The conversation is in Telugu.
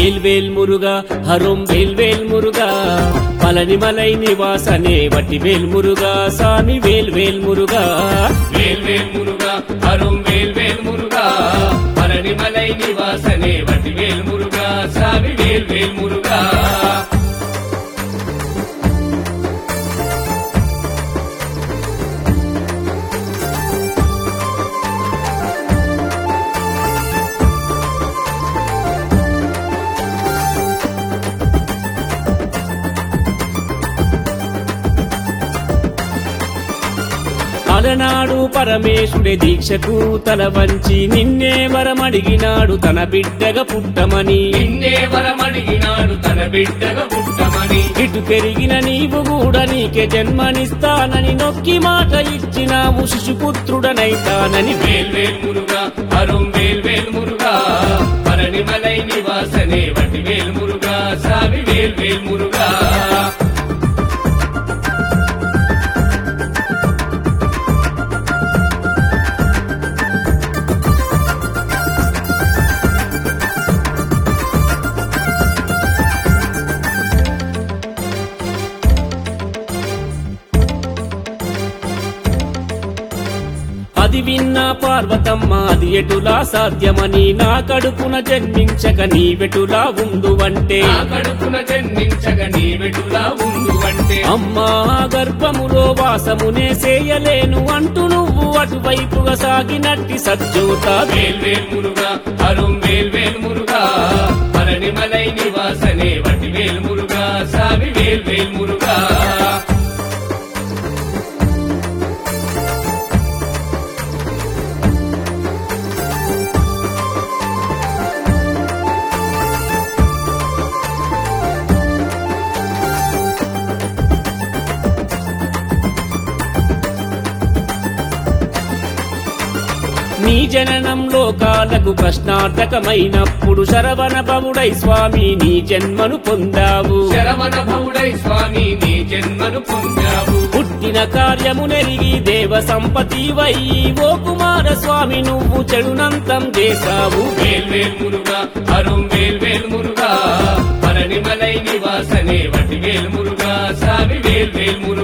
వేల్ వేల్ మురుగా హరోం వేల్ వేల్ మురుగా పళనిమలై నివాసనే వట్టి వేల్ మురుగా సామి వేల్ వేల్ మురుగా వేల్ వేల్ మురుగా అరుం వేల్ వేల్ మురుగా పళనిమలై నివాసనే వటి వేల్ మురుగా సామి వేల్ వేల్ మురుగా అలనాడు పరమేశుడి దీక్షకు తల వంచి నిన్నే వరమడిగినాడు తన బిడ్డగా పుట్టమని నిన్నే వరమడిగినాడు తన బిడ్డగా పుట్టమని ఇటు పెరిగిన నీవు కూడా నీకే జన్మనిస్తానని నొక్కి మాట ఇచ్చినావు శిశుపుత్రుడనైతానని వేల్ వేల్ మురుగా అరుం వేల్ వేల్ మురుగా పళనిమలై నివాసనే వటి వేల్ మురుగా సామి వేల్ వేల్ మురుగా అది విన్న పార్వతమ్మ అది ఎటులా సాధ్యమని నా కడుపున జన్మించక నీవెటులా ఉందువంటే నా కడుపున జన్మించగ నీ వెటులా ఉండు అంటే అమ్మా గర్భములో వాసమునే చేయలేను అంటూ నువ్వు అటువైపుగా సాగినట్టి సజ్జోత వేల్ వేల్ మురుగా అరుం వేల్ వేల్ మురుగా పళనిమలై నివాసనే వటి వేల్ మురుగా సామి వేల్ వేల్ మురుగా నీ జననం లోకాలకు ప్రశ్నార్థకమైనప్పుడు శరవణ భవుడై స్వామి నీ జన్మను పొందావు శరవణ భౌడై స్వామి నీ జన్మను పొందావు పుట్టిన కార్యము నెరిగి దేవ సంపతి వై ఓ కుమార స్వామి నువ్వు చెడునంతం చేశావు వేల్ వేల్ మురుగా అరుం వేల్ వేల్ మురుగా పళనిమలై నివాసనే వటి వేల్ మురుగా సామి వేల్ వేల్ మురుగా